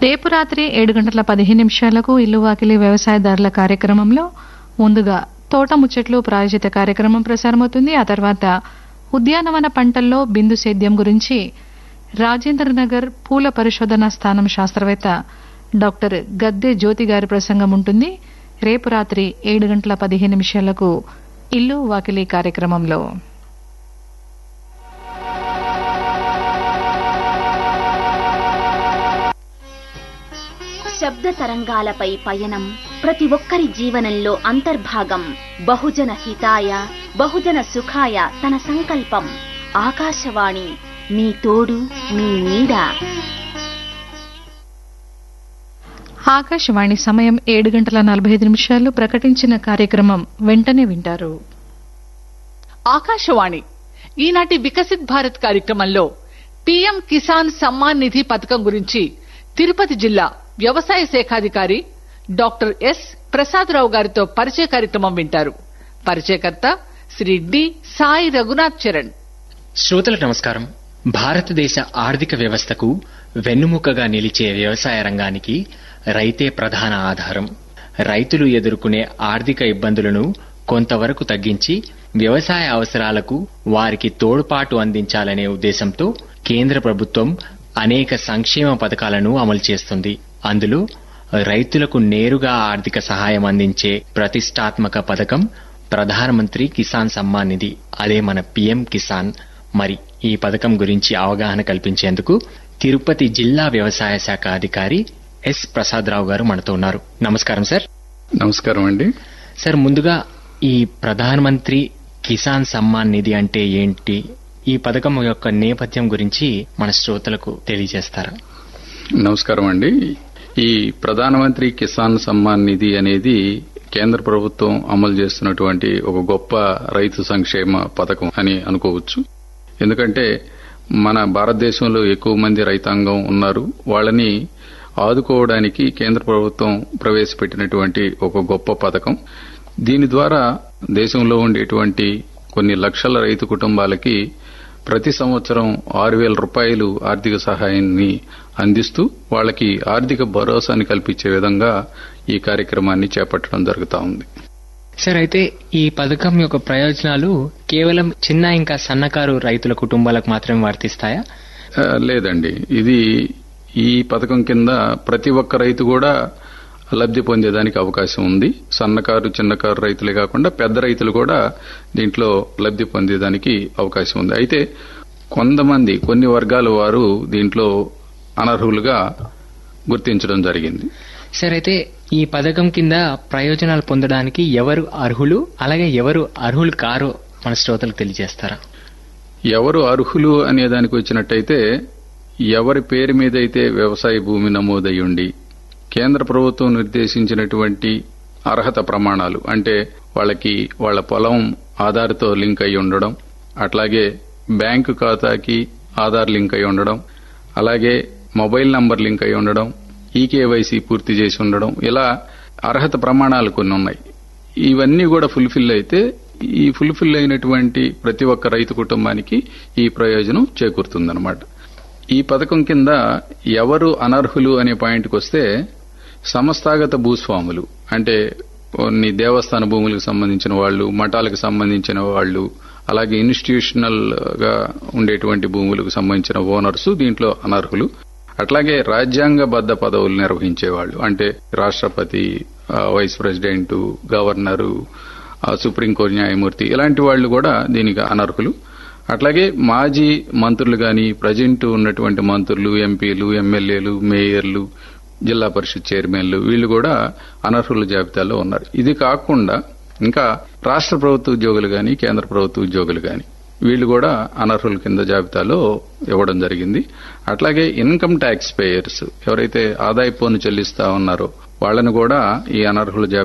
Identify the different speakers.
Speaker 1: రేపు రాత్రి ఏడు గంటల పదిహేను నిమిషాలకు ఇల్లు వాకిలి వ్యవసాయదారుల కార్యక్రమంలో ముందుగా తోట ముచ్చట్లు ప్రాయోజిత కార్యక్రమం ప్రసారమవుతుంది ఆ తర్వాత ఉద్యానవన పంటల్లో బిందు సేద్యం గురించి రాజేంద్ర నగర్ పూల పరిశోధనా స్థానం శాస్త్రవేత్త డాక్టర్ గద్దె జ్యోతి గారి ప్రసంగం ఉంటుంది రేపు రాత్రి ఏడు గంటల పదిహేను నిమిషాలకు ఇల్లు వాకిలి కార్యక్రమంలో
Speaker 2: శబ్ద తరంగాలపై పయనం ప్రతి ఒక్కరి జీవనంలో అంతర్భాగం బహుజన హితాయ బహుజన సుఖాయ తన సంకల్పం ఆకాశవాణి మీ తోడు మీ నీడ
Speaker 1: ఆకాశవాణి సమయం ఏడు గంటల నలభై ఐదు నిమిషాలు ప్రకటించిన కార్యక్రమం వెంటనే వింటారు
Speaker 3: ఆకాశవాణి ఈనాటి వికసిత్ భారత్ కార్యక్రమంలో పీఎం కిసాన్ సమ్మాన్ నిధి పథకం గురించి తిరుపతి జిల్లా వ్యవసాయ శాఖాధికారి డాక్టర్ ఎస్ ప్రసాదరావు గారితో పరిచయ కార్యక్రమం వింటారు పరిచయకర్త శ్రీ డి సాయి రఘునాథ్ చరణ్
Speaker 4: శ్రోతలకు నమస్కారం భారతదేశ ఆర్థిక వ్యవస్థకు వెన్నుముకగా నిలిచే వ్యవసాయ రంగానికి రైతే ప్రధాన ఆధారం రైతులు ఎదుర్కొనే ఆర్థిక ఇబ్బందులను కొంతవరకు తగ్గించి వ్యవసాయ అవసరాలకు వారికి తోడ్పాటు అందించాలనే ఉద్దేశంతో కేంద్ర ప్రభుత్వం అనేక సంక్షేమ పథకాలను అమలు చేస్తుంది అందులో రైతులకు నేరుగా ఆర్థిక సహాయం అందించే ప్రతిష్టాత్మక పథకం ప్రధానమంత్రి కిసాన్ సమ్మాన్ నిధి అదే మన పిఎం కిసాన్ మరి ఈ పథకం గురించి అవగాహన కల్పించేందుకు తిరుపతి జిల్లా వ్యవసాయ శాఖ అధికారి ఎస్ ప్రసాదరావు గారు మనతో ఉన్నారు నమస్కారం సార్
Speaker 5: నమస్కారం అండి
Speaker 4: సార్ ముందుగా ఈ ప్రధానమంత్రి కిసాన్ సమ్మాన్ నిధి అంటే ఏంటి ఈ పథకం యొక్క నేపథ్యం గురించి మన శ్రోతలకు తెలియజేస్తారా
Speaker 5: నమస్కారం అండి ఈ ప్రధానమంత్రి కిసాన్ సమ్మాన్ నిధి అనేది కేంద్ర ప్రభుత్వం అమలు చేస్తున్నటువంటి ఒక గొప్ప రైతు సంక్షేమ పథకం అని అనుకోవచ్చు ఎందుకంటే మన భారతదేశంలో ఎక్కువ మంది రైతాంగం ఉన్నారు వాళ్ళని ఆదుకోవడానికి కేంద్ర ప్రభుత్వం ప్రవేశపెట్టినటువంటి ఒక గొప్ప పథకం దీని ద్వారా దేశంలో ఉండేటువంటి కొన్ని లక్షల రైతు కుటుంబాలకి ప్రతి సంవత్సరం ఆరు వేల రూపాయలు ఆర్థిక సహాయాన్ని అందిస్తూ వాళ్ళకి ఆర్థిక భరోసాని కల్పించే విధంగా ఈ కార్యక్రమాన్ని చేపట్టడం జరుగుతా ఉంది
Speaker 4: సార్ అయితే ఈ పథకం యొక్క ప్రయోజనాలు కేవలం చిన్న ఇంకా సన్నకారు రైతుల కుటుంబాలకు మాత్రమే వర్తిస్తాయా
Speaker 5: ఆ, లేదండి ఇది ఈ పథకం కింద ప్రతి ఒక్క రైతు కూడా లబ్ధి పొందేదానికి అవకాశం ఉంది సన్నకారు చిన్నకారు రైతులే కాకుండా పెద్ద రైతులు కూడా దీంట్లో లబ్ధి పొందేదానికి అవకాశం ఉంది అయితే కొంతమంది కొన్ని వర్గాల వారు దీంట్లో అనర్హులుగా గుర్తించడం జరిగింది
Speaker 4: సార్ అయితే ఈ పథకం కింద ప్రయోజనాలు పొందడానికి ఎవరు అర్హులు అలాగే ఎవరు అర్హులు కారో మన శ్రోతలకు తెలియజేస్తారా
Speaker 5: ఎవరు అర్హులు అనే దానికి వచ్చినట్టయితే ఎవరి పేరు మీద అయితే వ్యవసాయ భూమి నమోదై ఉండి కేంద్ర ప్రభుత్వం నిర్దేశించినటువంటి అర్హత ప్రమాణాలు అంటే వాళ్ళకి వాళ్ళ పొలం ఆధార్తో లింక్ అయి ఉండడం అట్లాగే బ్యాంకు ఖాతాకి ఆధార్ లింక్ అయి ఉండడం అలాగే మొబైల్ నంబర్ లింక్ అయి ఉండడం ఈకేవైసీ పూర్తి చేసి ఉండడం ఇలా అర్హత ప్రమాణాలు కొన్ని ఉన్నాయి ఇవన్నీ కూడా ఫుల్ఫిల్ అయితే ఈ ఫుల్ఫిల్ అయినటువంటి ప్రతి ఒక్క రైతు కుటుంబానికి ఈ ప్రయోజనం చేకూరుతుందన్నమాట ఈ పథకం కింద ఎవరు అనర్హులు అనే పాయింట్కి వస్తే సంస్థాగత భూస్వాములు అంటే కొన్ని దేవస్థాన భూములకు సంబంధించిన వాళ్ళు మఠాలకు సంబంధించిన వాళ్ళు అలాగే ఇన్స్టిట్యూషనల్ గా ఉండేటువంటి భూములకు సంబంధించిన ఓనర్స్ దీంట్లో అనర్హులు అట్లాగే రాజ్యాంగబద్ధ పదవులు నిర్వహించేవాళ్ళు అంటే రాష్ట్రపతి ఆ, వైస్ ప్రెసిడెంట్ గవర్నరు ఆ, సుప్రీంకోర్టు న్యాయమూర్తి ఇలాంటి వాళ్ళు కూడా దీనికి అనర్హులు అట్లాగే మాజీ మంత్రులు గాని ప్రజెంట్ ఉన్నటువంటి మంత్రులు ఎంపీలు ఎమ్మెల్యేలు మేయర్లు జిల్లా పరిషత్ చైర్మన్లు వీళ్ళు కూడా అనర్హుల జాబితాలో ఉన్నారు ఇది కాకుండా ఇంకా రాష్ట్ర ప్రభుత్వ ఉద్యోగులు గాని కేంద్ర ప్రభుత్వ ఉద్యోగులు గాని వీళ్ళు కూడా అనర్హుల కింద జాబితాలో ఇవ్వడం జరిగింది అట్లాగే ఇన్కమ్ ట్యాక్స్ పేయర్స్ ఎవరైతే ఆదాయ పన్ను చెల్లిస్తా ఉన్నారో వాళ్ళని కూడా ఈ అనర్హుల జాబితా